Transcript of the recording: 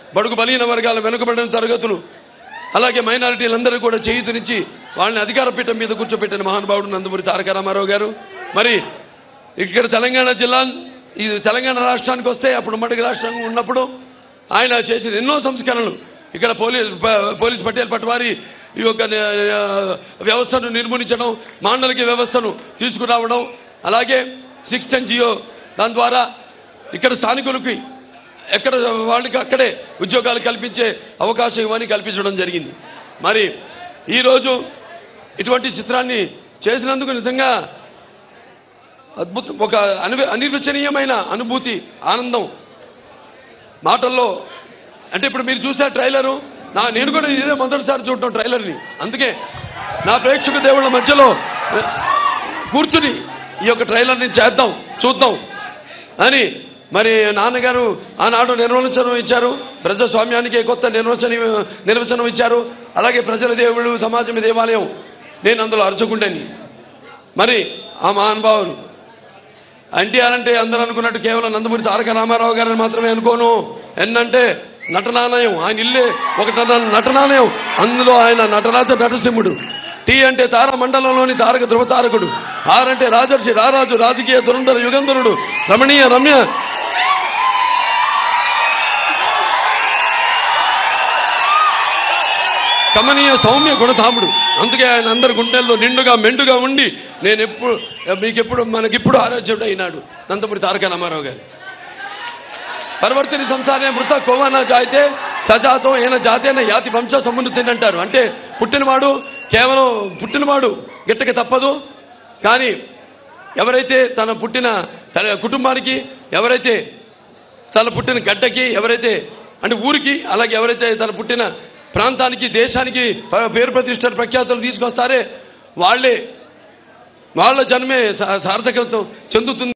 బడుగు బలహీన వర్గాల వెనుకబడిన తరగతులు అలాగే మైనారిటీలందరూ కూడా చేయుతనిచ్చి వాళ్ళని అధికార పీఠం మీద కూర్చోబెట్టిన మహానుభావుడు నందమూరి తారక రామారావు గారు మరి ఇక్కడ తెలంగాణ జిల్లా ఇది తెలంగాణ రాష్ట్రానికి వస్తే అప్పుడు ఉమ్మడి రాష్ట్రంగా ఉన్నప్పుడు ఆయన చేసిన ఎన్నో సంస్కరణలు ఇక్కడ పోలీస్ ప- పోలీస్ పటేల్ పట్వారి ఈ యొక్క ఆ, వ్యవస్థను నిర్మూలించడం మాండలిక వ్యవస్థను తీసుకురావడం అలాగే సిక్స్ టెన్ జియో దాని ద్వారా ఇక్కడ స్థానికులకి ఎక్కడ వాళ్ళకి అక్కడే ఉద్యోగాలు కల్పించే అవకాశం ఇవన్నీ కల్పించడం జరిగింది మరి ఈరోజు ఇటువంటి చిత్రాన్ని చేసినందుకు నిజంగా అద్భుతం ఒక అనివ అనిర్వచనీయమైన అనుభూతి ఆనందం మాటల్లో అంటే ఇప్పుడు మీరు చూసే ట్రైలరు నా నేను కూడా ఇదే మొదటిసారి చూడటం ట్రైలర్ని అందుకే నా ప్రేక్షక దేవుళ్ళ మధ్యలో కూర్చుని ఈ యొక్క ట్రైలర్ని చేద్దాం చూద్దాం అని మరి నాన్నగారు ఆనాడు నిర్వచనం ఇచ్చారు ప్రజాస్వామ్యానికి కొత్త నిర్వచన నిర్వచనం ఇచ్చారు అలాగే ప్రజల దేవుడు సమాజం దేవాలయం నేను అందులో అర్చకుండని మరి ఆ మహానుభావులు ఎన్టీఆర్ అంటే అందరూ అనుకున్నట్టు కేవలం నందమూరి తారక రామారావు గారిని మాత్రమే అనుకోను ఎన్నంటే నటనాలయం ఆయన ఇల్లే ఒక నట- నటనాలయం అందులో ఆయన నటరాజ నటసింహుడు టీ అంటే తార మండలంలోని తారక ధృవతారకుడు ఆర్ అంటే రాజర్షి రారాజు రాజకీయ దురంధర యుగంధరుడు రమణీయ రమ్య కమనీయ సౌమ్య గుణధాముడు అందుకే ఆయన అందరి గుండెల్లో నిండుగా మెండుగా ఉండి నేను ఎప్పుడు మీకెప్పుడు మనకిప్పుడు ఆరాధ్యుడు అయినాడు నందమూరి తారక రామారావు గారు పరివర్తిని సంసారే మృత కోవన జాయితే సజాతం ఈయన జాతేన యాతి వంశ సమున్నతి అంటారు అంటే పుట్టినవాడు కేవలం పుట్టినవాడు గిట్టక తప్పదు కానీ ఎవరైతే తన పుట్టిన తన కుటుంబానికి ఎవరైతే తన పుట్టిన గడ్డకి ఎవరైతే అంటే ఊరికి అలాగే ఎవరైతే తన పుట్టిన ప్రాంతానికి దేశానికి ప- పేరు ప్రతిష్టలు ప్రఖ్యాతులు తీసుకొస్తారే వాళ్ళే వాళ్ళ జన్మే సా- సార్థకత చెందుతుంది